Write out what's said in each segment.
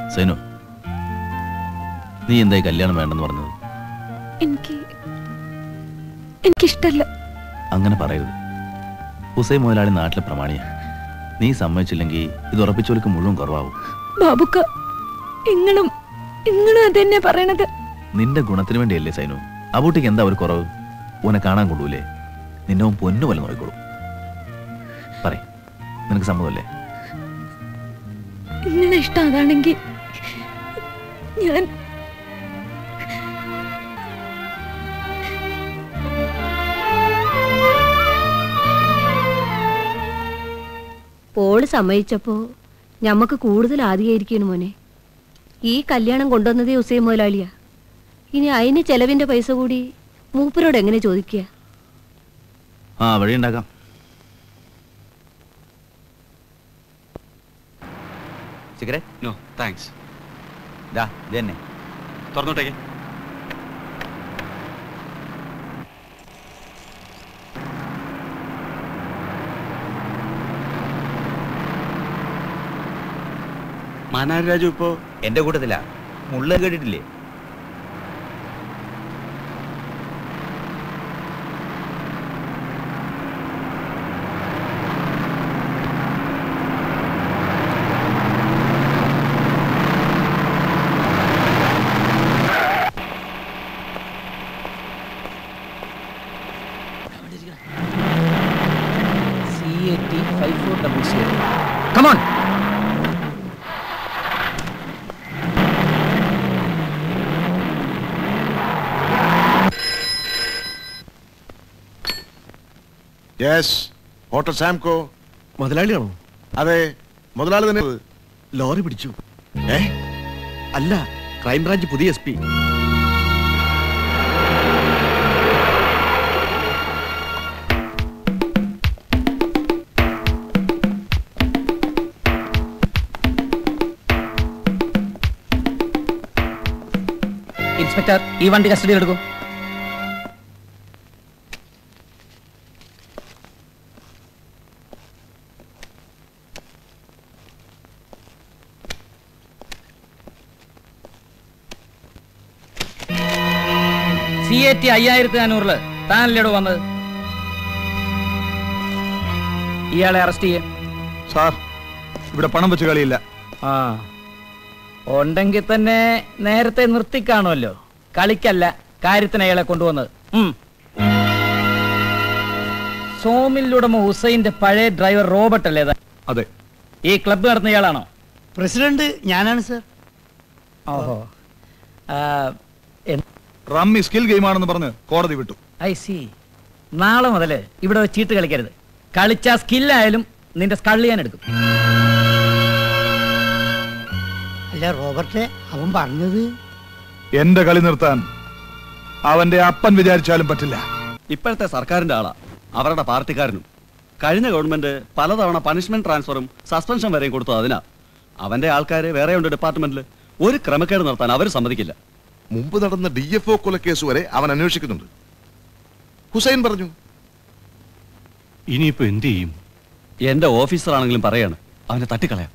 സൈനു നീ എന്തായി കല്യാണം വേണ്ടെന്ന് പറഞ്ഞത് എനിക്ക് എനിക്കിഷ്ടല്ല അങ്ങനെ പറയരുത് ഹുസൈൻ മുതലാളി നാട്ടിലെ പ്രമാണിയാ നീ സമ്മതിച്ചില്ലെങ്കിൽ ഇത് ഉറപ്പിച്ചോൾക്ക് മുഴുവൻ കുറവാകും ബാബുക്ക ഇങ്ങളും ഇങ്ങളും അതെന്നെ പറയണത് നിന്റെ ഗുണത്തിന് വേണ്ടിയല്ലേ സൈനു അബൂട്ടിക്ക് എന്താ ഒരു കുറവ് ഓനെ കാണാൻ കൊള്ളൂലേ നിന്നെ അവൻ പൊന്നു പോലെ നോക്കിക്കോളും പറ നിനക്ക് സമ്മതമല്ലേ നിങ്ങളെ ഇഷ്ടം അതാണെങ്കിൽ ഞാൻ പോള് സമ്മതിച്ചപ്പോ ഞമ്മക്ക് കൂടുതൽ ആധികാരിക്കുന്നു മോനെ ഈ കല്യാണം കൊണ്ടുവന്നതേ ഉസൈൻ മുതലാളിയാ ഇനി അതിന് ചെലവിന്റെ പൈസ കൂടി മൂപ്പരോട് എങ്ങനെ ചോദിക്കുക ആ വഴി ഉണ്ടാക്കാം സിഗരറ്റ് നോ താങ്ക്സ് ദാ ഇത് തന്നെ തുറന്നോട്ടേക്ക് മാനാരി രാജു ഇപ്പോ എന്റെ കൂട്ടത്തിലാ മുള്ള കേട്ടിട്ടില്ലേ കമോൺ യെസ് ഹോട്ടൽ സാംകോ മുതലാളിയാണോ അതെ മുതലാളി തന്നെ ലോറി പിടിച്ചു ഏ അല്ല ക്രൈംബ്രാഞ്ച് പുതിയ എസ് പി ഇൻസ്പെക്ടർ ഈ വണ്ടി കസ്റ്റഡിയിൽ എടുക്കും സി എ ടി അയ്യായിരത്തി നാനൂറില് താനല്ലേടോ വന്നത് ഇയാളെ അറസ്റ്റ് ചെയ്യേ സാർ ഇവിടെ പണം വെച്ച് കളിയില്ല ആ ഉണ്ടെങ്കിൽ തന്നെ നേരത്തെ നിർത്തിക്കാണുമല്ലോ കളിക്കല്ല കാര്യത്തിന് അയാളെ കൊണ്ടുവന്നത് ഉം. സോമിലുടമ ഹുസൈന്റെ പഴയ ഡ്രൈവർ റോബർട്ട് അല്ലേ ഇത്? അതെ ഈ ക്ലബ്ബ് നടത്തുന്ന ഇയാളാണോ പ്രസിഡന്റ് ഞാനാണ് സർ ഓഹോ റമ്മി സ്കിൽ ഗെയിമാണെന്ന് പറഞ്ഞ് കോടതി വിട്ടു ഐ സി നാളെ മുതല് ഇവിടെ ഒരു ചീട്ട് കളിക്കരുത് കളിച്ച സ്കില്ലായാലും നിന്റെ സ്കള് ഞാൻ എടുക്കും അല്ല റോബർട്ടെ അവൻ പറഞ്ഞത് എന്റെ കളി നിർത്താൻ അവന്റെ അപ്പൻ വിചാരിച്ചാലും പറ്റില്ല ഇപ്പോഴത്തെ സർക്കാരിന്റെ ആളാ അവരുടെ പാർട്ടിക്കാരനും കഴിഞ്ഞ ഗവൺമെന്റ് പലതവണ പണിഷ്മെന്റ് ട്രാൻസ്ഫറും സസ്പെൻഷൻ വരെയും കൊടുത്തു അതിനാ അവന്റെ ആൾക്കാര് വേറെയുണ്ട് ഡിപ്പാർട്ട്മെന്റിൽ ഒരു ക്രമക്കേട് നടത്താൻ അവർ സമ്മതിക്കില്ല മുമ്പ് നടന്ന ഡി എഫ് ഒ കൊലക്കേസ് വരെ അവൻ അന്വേഷിക്കുന്നുണ്ട് ഹുസൈൻ പറഞ്ഞു ഇനിയിപ്പോ എന്ത് ചെയ്യും എന്റെ ഓഫീസർ ആണെങ്കിലും പറയാണ് അവനെ തട്ടിക്കളയാം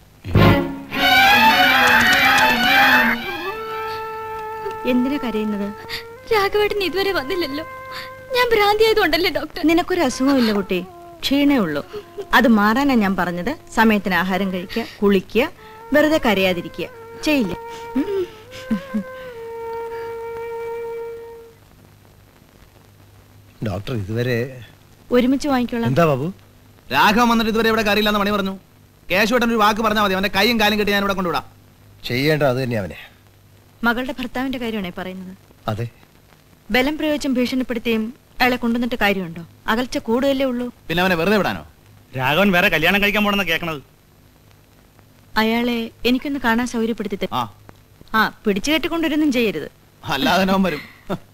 എന്തിനാ കരയുന്നത് രാഘവേട്ടൻ ഇതുവരെ വന്നില്ലല്ലോ ഞാൻ ഭ്രാന്തിയായതുകൊണ്ടല്ലേ ഡോക്ടർ നിനക്കൊരു അസുഖമില്ല കുട്ടി ക്ഷീണേ ഉള്ളൂ അത് മാറാനാ ഞാൻ പറഞ്ഞത് സമയത്തിന് ആഹാരം കഴിക്കുക കുളിക്കുക വെറുതെ കരയാതിരിക്കുക ചെയ്യില്ല ഡോക്ടർ ഇതുവരെ ഒരുമിച്ച് വാങ്ങിക്കോളാം എന്താ ബാബു രാഘവൻ വന്നിട്ട് ഇതുവരെ ഇവിടെ കാര്യമില്ലെന്ന് മണി പറഞ്ഞു കേശുവേട്ടൻ ഒരു വാക്ക് പറഞ്ഞാൽ മതി അവന്റെ കൈയും കാലും കെട്ടി ഞാൻ ഇവിടെ കൊണ്ടുവിടാം ചെയ്യേണ്ട അത് തന്നെ അവനെ മകളുടെ ഭർത്താവിന്റെ കാര്യമാണേ പറയുന്നത് അതെ ബലം പ്രയോഗിച്ചും ഭീഷണിപ്പെടുത്തിയും അയാളെ കൊണ്ടുവന്നിട്ട് കാര്യമുണ്ടോ അകൽച്ച കൂടുതലേ ഉള്ളൂ പിന്നെ അവനെ വെറുതെ വിടാനോ രാഘവൻ വേറെ കല്യാണം കഴിക്കാൻ പോണെന്ന് കേൾക്കണത് അയാളെ എനിക്കൊന്ന് കാണാൻ സൗകര്യപ്പെടുത്തി തരും ആ ആ പിടിച്ചു കെട്ടിക്കൊണ്ടൊരൊന്നും ചെയ്യരുത് അല്ലാതെ അവൻ വരും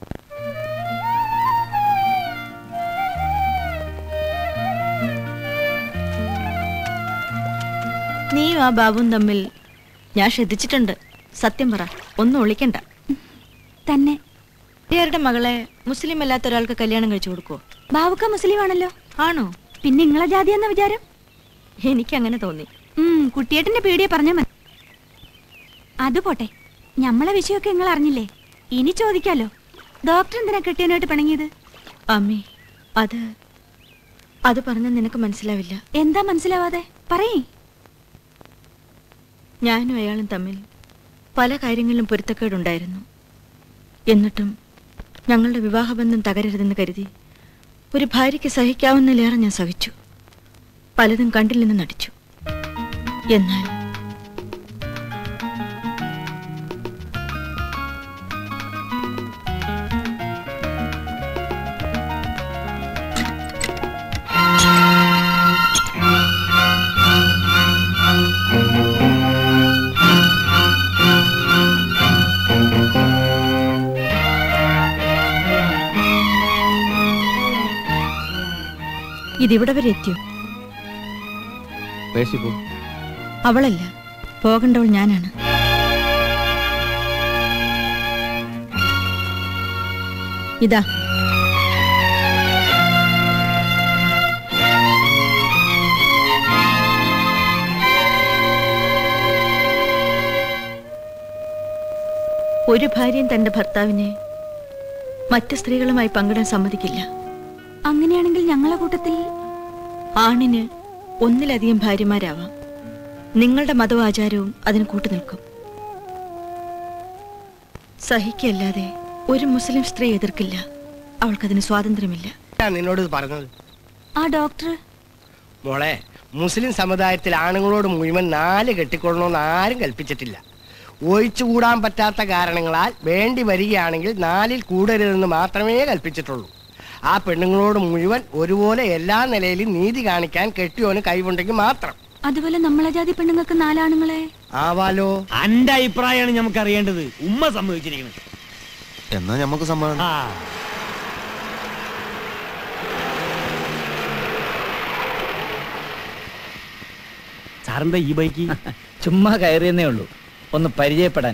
നീയും ആ ബാബുവും തമ്മിൽ ഞാൻ ശ്രദ്ധിച്ചിട്ടുണ്ട് സത്യം പറ ഒന്നും ഒളിക്കണ്ട തന്നെ ഇയാരുടെ മകളെ മുസ്ലിം അല്ലാത്ത ഒരാൾക്ക് കല്യാണം കഴിച്ചു കൊടുക്കുവോ ബാബുക്ക മുസ്ലിം ആണല്ലോ ആണോ പിന്നെ നിങ്ങളെ ജാതി എന്ന വിചാരം എനിക്ക് അങ്ങനെ തോന്നി ഉം കുട്ടിയേട്ടന്റെ പീടിയെ പറഞ്ഞാ മതി അത് പോട്ടെ ഞമ്മളെ വിഷയമൊക്കെ നിങ്ങൾ അറിഞ്ഞില്ലേ ഇനി ചോദിക്കാലോ ഡോക്ടർ എന്തിനാ കെട്ടിയനായിട്ട് പിണങ്ങിയത് അമ്മേ അത് അത് പറഞ്ഞ നിനക്ക് മനസ്സിലാവില്ല എന്താ മനസ്സിലാവാതെ പറയേ ഞാനും അയാളും തമ്മിൽ പല കാര്യങ്ങളിലും പൊരുത്തക്കേടുണ്ടായിരുന്നു എന്നിട്ടും ഞങ്ങളുടെ വിവാഹബന്ധം തകരരുതെന്ന് കരുതി ഒരു ഭാര്യയ്ക്ക് സഹിക്കാവുന്നതിലേറെ ഞാൻ സഹിച്ചു പലതും കണ്ടില്ലെന്ന് നടിച്ചു എന്നാൽ ഇതിവിടെ വരെ എത്തിയോ പേഴ്സിപ്പോ അവളല്ല പോകേണ്ടവൾ ഞാനാണ് ഇതാ ഒരു ഭാര്യയും തന്റെ ഭർത്താവിനെ മറ്റ് സ്ത്രീകളുമായി പങ്കിടാൻ സമ്മതിക്കില്ല അങ്ങനെയാണെങ്കിൽ ഞങ്ങളെ കൂട്ടത്തിൽ ആണിന് ഒന്നിലധികം ഭാര്യമാരാവാം നിങ്ങളുടെ മതവും ആചാരവും അതിന് കൂട്ടുനിൽക്കും സഹിക്കല്ലാതെ ഒരു മുസ്ലിം സ്ത്രീ എതിർക്കില്ല അവൾക്കതിന് സ്വാതന്ത്ര്യമില്ല ഞാൻ നിന്നോട് ഇത് പറഞ്ഞത് ആ ഡോക്ടർ മോളെ മുസ്ലിം സമുദായത്തിൽ ആണുങ്ങളോട് മുഴുവൻ നാല് കെട്ടിക്കൊള്ളണമെന്ന് ആരും കൽപ്പിച്ചിട്ടില്ല ഒഴിച്ചുകൂടാൻ പറ്റാത്ത കാരണങ്ങളാൽ വേണ്ടി വരികയാണെങ്കിൽ നാലിൽ കൂടരുതെന്ന് മാത്രമേ കൽപ്പിച്ചിട്ടുള്ളൂ ആ പെണ്ണുങ്ങളോട് മുഴുവൻ ഒരുപോലെ എല്ലാ നിലയിലും നീതി കാണിക്കാൻ കെട്ടിയോന് കഴിവുണ്ടെങ്കിൽ മാത്രം അതുപോലെ നമ്മളെ ജാതി പെണ്ണുങ്ങൾക്ക് നാലാണുങ്ങളെ ആവാലോ അന്റെ അഭിപ്രായമാണ് നമുക്ക് അറിയേണ്ടത് ഉമ്മ സമ്മതിച്ചിരിക്കുന്നത് എന്നാ നമുക്ക് സമ്മതം ആ സാറിന്റെ ഈ ബൈക്ക് ചുമ്മാ കയറിയെന്നേ ഉള്ളൂ ഒന്ന് പരിചയപ്പെടാൻ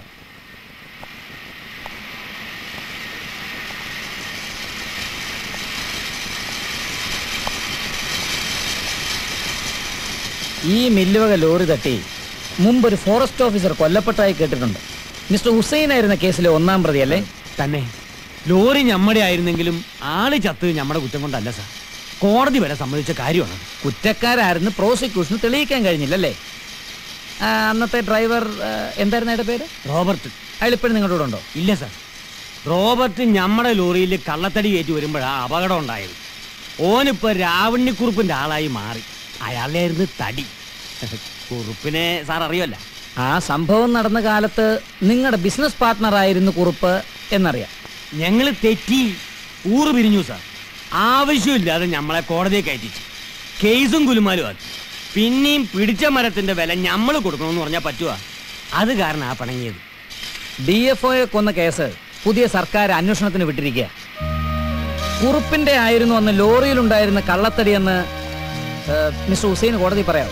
ഈ മില്ലുവക ലോറി തട്ടി മുമ്പൊരു ഫോറസ്റ്റ് ഓഫീസർ കൊല്ലപ്പെട്ടായി കേട്ടിട്ടുണ്ട് മിസ്റ്റർ ഹുസൈൻ ആയിരുന്ന കേസിലെ ഒന്നാം പ്രതി അല്ലേ തന്നെ ലോറി ഞമ്മടെ ആയിരുന്നെങ്കിലും ആള് ചത്ത് ഞമ്മടെ കുറ്റം കൊണ്ടല്ല സാർ കോടതി വരെ സമ്മതിച്ച കാര്യമാണ് കുറ്റക്കാരായിരുന്നു പ്രോസിക്യൂഷന് തെളിയിക്കാൻ കഴിഞ്ഞില്ലല്ലേ ആ, അന്നത്തെ ഡ്രൈവർ ആ, എന്തായിരുന്നു അയാളുടെ പേര് റോബർട്ട് അയാൾ ഇപ്പോഴും നിങ്ങളുടെ കൂടെ ഉണ്ടോ ഇല്ല സാർ റോബർട്ട് ഞമ്മടെ ലോറിയിൽ കള്ളത്തടി കയറ്റി വരുമ്പോഴാ അപകടം ഉണ്ടായത് ഓനിപ്പോ രാവണ്യക്കുറുപ്പിന്റെ ആളായി മാറി അയാളുടെ ആയിരുന്നു തടി കുറുപ്പിനെ സാർ അറിയല്ല ആ സംഭവം നടന്ന കാലത്ത് നിങ്ങളുടെ ബിസിനസ് പാർട്ട്ണർ ആയിരുന്നു കുറുപ്പ് എന്നറിയാം ഞങ്ങൾ തെറ്റി ഊറ് പിരിഞ്ഞു സാർ ആവശ്യമില്ലാതെ നമ്മളെ കോടതിയെ കയറ്റിച്ചു കേസും കുലുമാലും ആക്കി പിന്നെയും പിടിച്ച മരത്തിന്റെ വില നമ്മൾ കൊടുക്കണമെന്ന് പറഞ്ഞാൽ പറ്റുക അത് കാരണം ആ പണങ്ങിയത് ഡി എഫ് ഒയെ കൊന്ന കേസ് പുതിയ സർക്കാർ അന്വേഷണത്തിന് വിട്ടിരിക്കുക കുറുപ്പിന്റെ ആയിരുന്നു അന്ന് ലോറിയിലുണ്ടായിരുന്ന കള്ളത്തടി എന്ന് മിസ്റ്റർ ഹുസൈൻ കോടതി പറയാമോ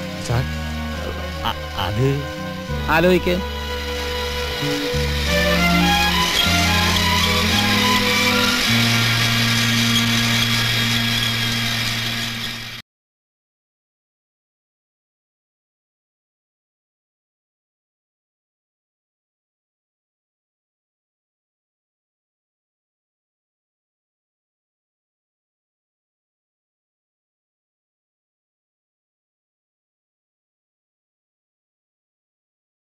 സാർ അത് ആലോചിക്ക്